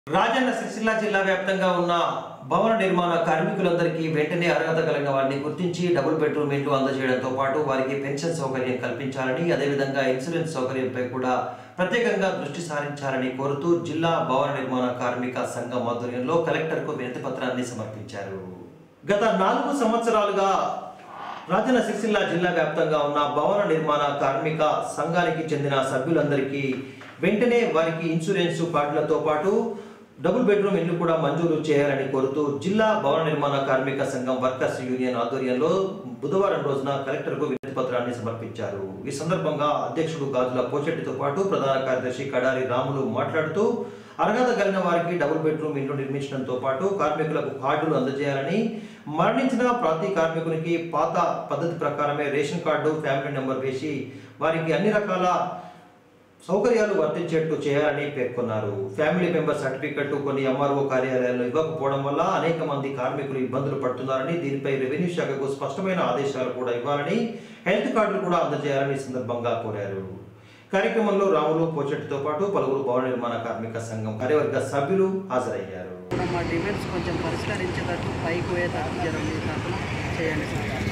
రాజన్న సిరిసిల్ల జిల్లా వ్యాప్తంగా ఉన్న భవన నిర్మాణ కార్మికులందరికీ వెంటనే అర్హత కలిగిన వారిని గుర్తించి డబుల్ బెడ్రూమ్ ఇండ్లు అందజేయడంతో పాటు వారికి పెన్షన్ సౌకర్యం కల్పించాలని అదేవిధంగా ఇన్సూరెన్స్ సౌకర్యంపై కూడా ప్రత్యేకంగా దృష్టి సారించాలని కోరుతూ జిల్లా భవన నిర్మాణ కార్మిక సంఘం ఆధ్వర్యంలో కలెక్టర్కు వినతి పత్రాన్ని సమర్పించారు గత నాలుగు సంవత్సరాలుగా రాజన్న సిరిసిల్ల జిల్లా వ్యాప్తంగా ఉన్న భవన నిర్మాణ కార్మిక సంఘానికి చెందిన సభ్యులందరికీ వెంటనే వారికి ఇన్సూరెన్స్ కార్డులతో పాటు డబుల్ బెడ్రూమ్ ఇల్లు కూడా మంజూరు చేయాలని కోరుతూ జిల్లా భవన నిర్మాణ కార్మిక సంఘం వర్కర్స్ యూనియన్ ఆధ్వర్యంలో బుధవారం రోజున కలెక్టర్కు వినతి పత్రాన్ని సమర్పించారు ఈ సందర్భంగా అధ్యక్షుడు గాజుల పోచెట్టితో పాటు ప్రధాన కార్యదర్శి కడారి రాములు మాట్లాడుతూ అర్హత కలిగిన వారికి డబుల్ బెడ్రూమ్ ఇల్లు నిర్మించడంతో పాటు కార్మికులకు కార్డులు అందజేయాలని మరణించిన ప్రతి కార్మికునికి పాత పద్ధతి ప్రకారమే రేషన్ కార్డు ఫ్యామిలీ నెంబర్ వేసి వారికి అన్ని రకాల సౌకర్యాలు వర్తించేట్టు చేయాలని పేర్కొన్నారు ఫ్యామిలీ మెంబర్ సర్టిఫికెట్ కొన్ని ఎంఆర్ఓ కార్యాలయాల్లో ఇవ్వకపోవడం వల్ల అనేక మంది కార్మికులు ఇబ్బందులు పడుతున్నారని దీనిపై రెవెన్యూ శాఖకు స్పష్టమైన ఆదేశాలు కూడా ఇవ్వాలని హెల్త్ కార్డులు కూడా అందజేయాలని ఈ సందర్భంగా కోరారు కార్యక్రమంలో రాములు పోచెట్టితో పాటు పలువురు భవన నిర్మాణ కార్మిక సంఘం కార్యవర్గ సభ్యులు హాజరయ్యారు కూడా మా డిమాండ్స్ కొంచెం పరిష్కరించేటట్టు పైకి పోయేటట్టు జరం తరఫున చేయండి సార్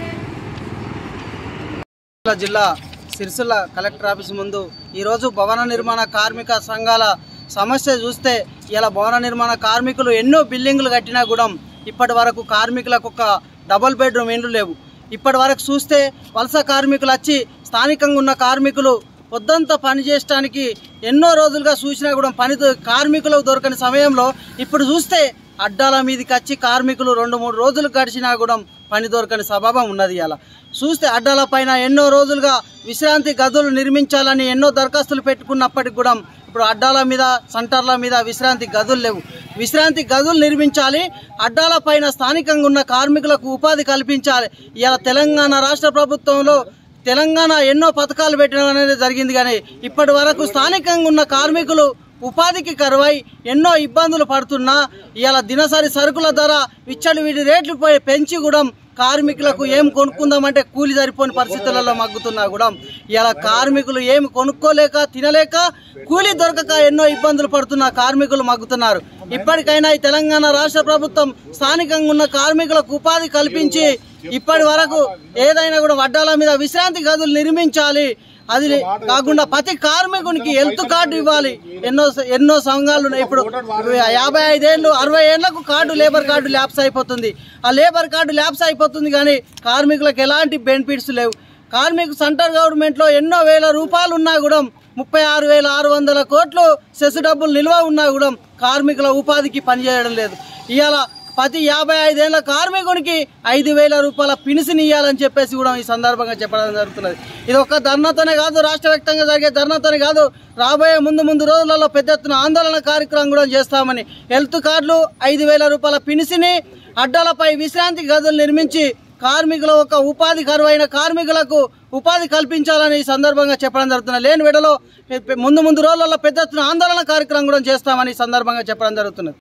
సిరిసిల్ల జిల్లా సిరిసిల్ల కలెక్టర్ ఆఫీస్ ముందు ఈరోజు భవన నిర్మాణ కార్మిక సంఘాల సమస్య చూస్తే ఇలా భవన నిర్మాణ కార్మికులు ఎన్నో బిల్డింగులు కట్టినా కూడా ఇప్పటి వరకు కార్మికులకు ఒక డబుల్ బెడ్రూమ్ ఇండ్లు లేవు ఇప్పటి వరకు చూస్తే వలస కార్మికులు వచ్చి స్థానికంగా ఉన్న కార్మికులు పొద్దంతా పని చేయడానికి ఎన్నో రోజులుగా చూసినా కూడా పని దొ- కార్మికులకు దొరకని సమయంలో ఇప్పుడు చూస్తే అడ్డాల మీదకి వచ్చి కార్మికులు రెండు మూడు రోజులు గడిచినా కూడా పని దొరకని స్వభావం ఉన్నది ఇలా చూస్తే అడ్డాల పైన ఎన్నో రోజులుగా విశ్రాంతి గదులు నిర్మించాలని ఎన్నో దరఖాస్తులు పెట్టుకున్నప్పటికి కూడా ఇప్పుడు అడ్డాల మీద సెంటర్ల మీద విశ్రాంతి గదులు లేవు విశ్రాంతి గదులు నిర్మించాలి అడ్డాల పైన స్థానికంగా ఉన్న కార్మికులకు ఉపాధి కల్పించాలి ఇలా తెలంగాణ రాష్ట్ర ప్రభుత్వంలో తెలంగాణ ఎన్నో పథకాలు పెట్టడం అనేది జరిగింది కానీ ఇప్పటి వరకు స్థానికంగా ఉన్న కార్మికులు ఉపాధికి కరువై ఎన్నో ఇబ్బందులు పడుతున్నా ఇవాళ దినసరి సరుకుల ధర విచ్చడి వీడి రేట్లు పోయి పెంచి కూడా కార్మికులకు ఏం కొనుక్కుందామంటే కూలి సరిపోని పరిస్థితులలో మగ్గుతున్నా కూడా ఇలా కార్మికులు ఏమి కొనుక్కోలేక తినలేక కూలి దొరకక ఎన్నో ఇబ్బందులు పడుతున్న కార్మికులు మగ్గుతున్నారు ఇప్పటికైనా ఈ తెలంగాణ రాష్ట్ర ప్రభుత్వం స్థానికంగా ఉన్న కార్మికులకు ఉపాధి కల్పించి ఇప్పటి వరకు ఏదైనా కూడా వడ్డాల మీద విశ్రాంతి గదులు నిర్మించాలి అది కాకుండా ప్రతి కార్మికునికి హెల్త్ కార్డు ఇవ్వాలి ఎన్నో ఎన్నో సంఘాలు ఉన్నాయి ఇప్పుడు యాభై ఐదేళ్ళు అరవై ఏళ్లకు కార్డు లేబర్ కార్డు ల్యాప్స్ అయిపోతుంది ఆ లేబర్ కార్డు ల్యాప్స్ అయిపోతుంది కానీ కార్మికులకు ఎలాంటి బెనిఫిట్స్ లేవు కార్మిక సెంట్రల్ గవర్నమెంట్లో ఎన్నో వేల రూపాయలు ఉన్నా కూడా ముప్పై ఆరు వేల ఆరు వందల కోట్లు సెస్ డబ్బులు నిల్వ ఉన్నా కూడా కార్మికుల ఉపాధికి పనిచేయడం లేదు ఇవాళ ప్రతి యాభై ఐదేళ్ల కార్మికునికి ఐదు వేల రూపాయల పినిసిని ఇవ్వాలని చెప్పేసి కూడా ఈ సందర్భంగా చెప్పడం జరుగుతున్నది ఇది ఒక్క ధర్నాతోనే కాదు రాష్ట్ర వ్యాప్తంగా జరిగే ధర్నాతోనే కాదు రాబోయే ముందు ముందు రోజులలో పెద్ద ఎత్తున ఆందోళన కార్యక్రమం కూడా చేస్తామని హెల్త్ కార్డులు ఐదు వేల రూపాయల పినిసిని అడ్డాలపై విశ్రాంతి గదులు నిర్మించి కార్మికుల ఒక ఉపాధి కరువైన కార్మికులకు ఉపాధి కల్పించాలని ఈ సందర్భంగా చెప్పడం జరుగుతున్నది లేని విడలో ముందు ముందు రోజులలో పెద్ద ఎత్తున ఆందోళన కార్యక్రమం కూడా చేస్తామని ఈ సందర్భంగా చెప్పడం జరుగుతున్నది